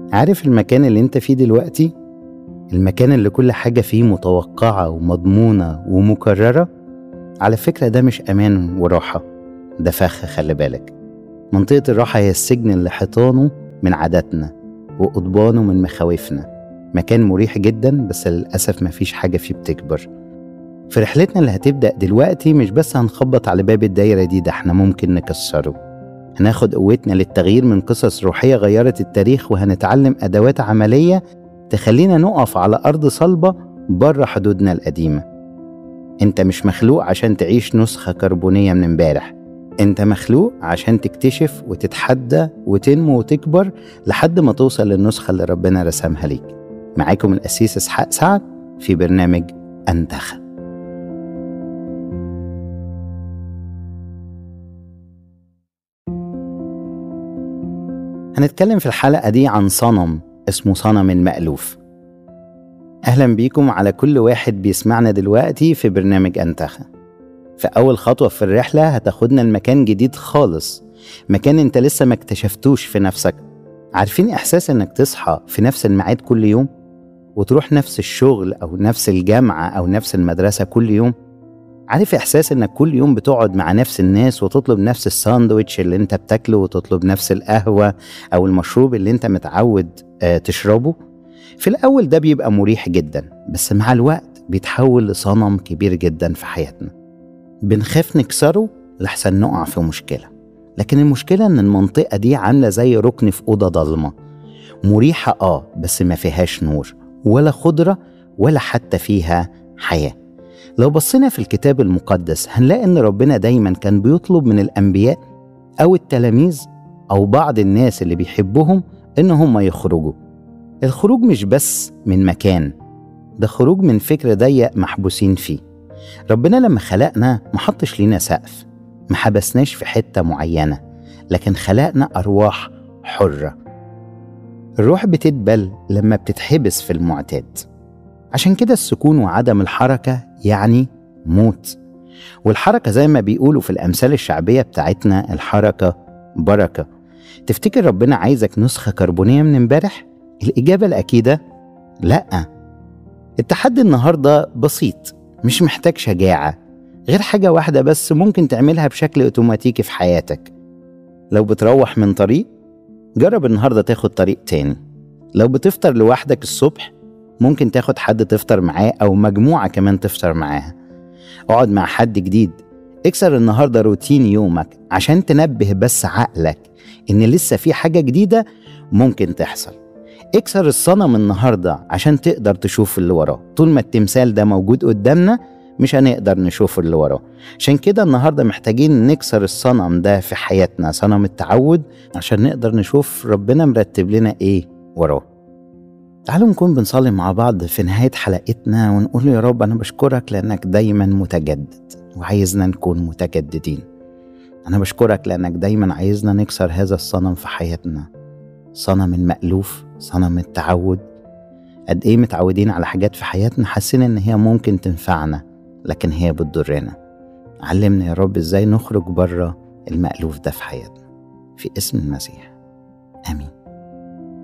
عارف المكان اللي انت فيه دلوقتي المكان اللي كل حاجة فيه متوقعة ومضمونة ومكررة على فكرة ده مش أمان وراحة ده فخ خلي بالك منطقة الراحة هي السجن اللي حيطانه من عاداتنا وقضبانه من مخاوفنا مكان مريح جدا بس للأسف مفيش حاجة فيه بتكبر في رحلتنا اللي هتبدأ دلوقتي مش بس هنخبط على باب الدايرة دي ده احنا ممكن نكسره هناخد قوتنا للتغيير من قصص روحية غيرت التاريخ وهنتعلم أدوات عملية تخلينا نقف على أرض صلبة بره حدودنا القديمة انت مش مخلوق عشان تعيش نسخة كربونية من امبارح انت مخلوق عشان تكتشف وتتحدى وتنمو وتكبر لحد ما توصل للنسخة اللي ربنا رسمها ليك معاكم الأسيس إسحاق سعد في برنامج أنتخب هنتكلم في الحلقة دي عن صنم اسمه صنم المألوف أهلا بيكم على كل واحد بيسمعنا دلوقتي في برنامج أنتخى في أول خطوة في الرحلة هتاخدنا لمكان جديد خالص مكان انت لسه ما اكتشفتوش في نفسك عارفين إحساس إنك تصحى في نفس الميعاد كل يوم وتروح نفس الشغل أو نفس الجامعة أو نفس المدرسة كل يوم عارف إحساس إنك كل يوم بتقعد مع نفس الناس وتطلب نفس الساندوتش اللي أنت بتاكله وتطلب نفس القهوة أو المشروب اللي أنت متعود آه، تشربه في الأول ده بيبقى مريح جدا بس مع الوقت بيتحول لصنم كبير جدا في حياتنا بنخاف نكسره لحسن نقع في مشكلة لكن المشكلة إن المنطقة دي عاملة زي ركن في أوضة ضلمة مريحة آه بس ما فيهاش نور ولا خضرة ولا حتى فيها حياة لو بصينا في الكتاب المقدس هنلاقي إن ربنا دايما كان بيطلب من الأنبياء أو التلاميذ أو بعض الناس اللي بيحبهم إن هم يخرجوا الخروج مش بس من مكان ده خروج من فكر ضيق محبوسين فيه ربنا لما خلقنا ما حطش لينا سقف ما حبسناش في حتة معينة لكن خلقنا أرواح حرة الروح بتدبل لما بتتحبس في المعتاد عشان كده السكون وعدم الحركة يعني موت والحركة زي ما بيقولوا في الأمثال الشعبية بتاعتنا الحركة بركة تفتكر ربنا عايزك نسخة كربونية من امبارح؟ الإجابة الأكيدة لأ التحدي النهاردة بسيط مش محتاج شجاعة غير حاجة واحدة بس ممكن تعملها بشكل أوتوماتيكي في حياتك لو بتروح من طريق جرب النهاردة تاخد طريق تاني لو بتفطر لوحدك الصبح ممكن تاخد حد تفطر معاه أو مجموعة كمان تفطر معاها اقعد مع حد جديد اكسر النهاردة روتين يومك عشان تنبه بس عقلك إن لسه في حاجة جديدة ممكن تحصل اكسر الصنم النهاردة عشان تقدر تشوف اللي وراه طول ما التمثال ده موجود قدامنا مش هنقدر نشوف اللي وراه عشان كده النهاردة محتاجين نكسر الصنم ده في حياتنا صنم التعود عشان نقدر نشوف ربنا مرتب لنا ايه وراه تعالوا نكون بنصلي مع بعض في نهاية حلقتنا ونقول يا رب أنا بشكرك لأنك دايما متجدد وعايزنا نكون متجددين أنا بشكرك لأنك دايما عايزنا نكسر هذا الصنم في حياتنا صنم المألوف صنم التعود قد إيه متعودين على حاجات في حياتنا حاسين إن هي ممكن تنفعنا لكن هي بتضرنا علمنا يا رب إزاي نخرج بره المألوف ده في حياتنا في اسم المسيح آمين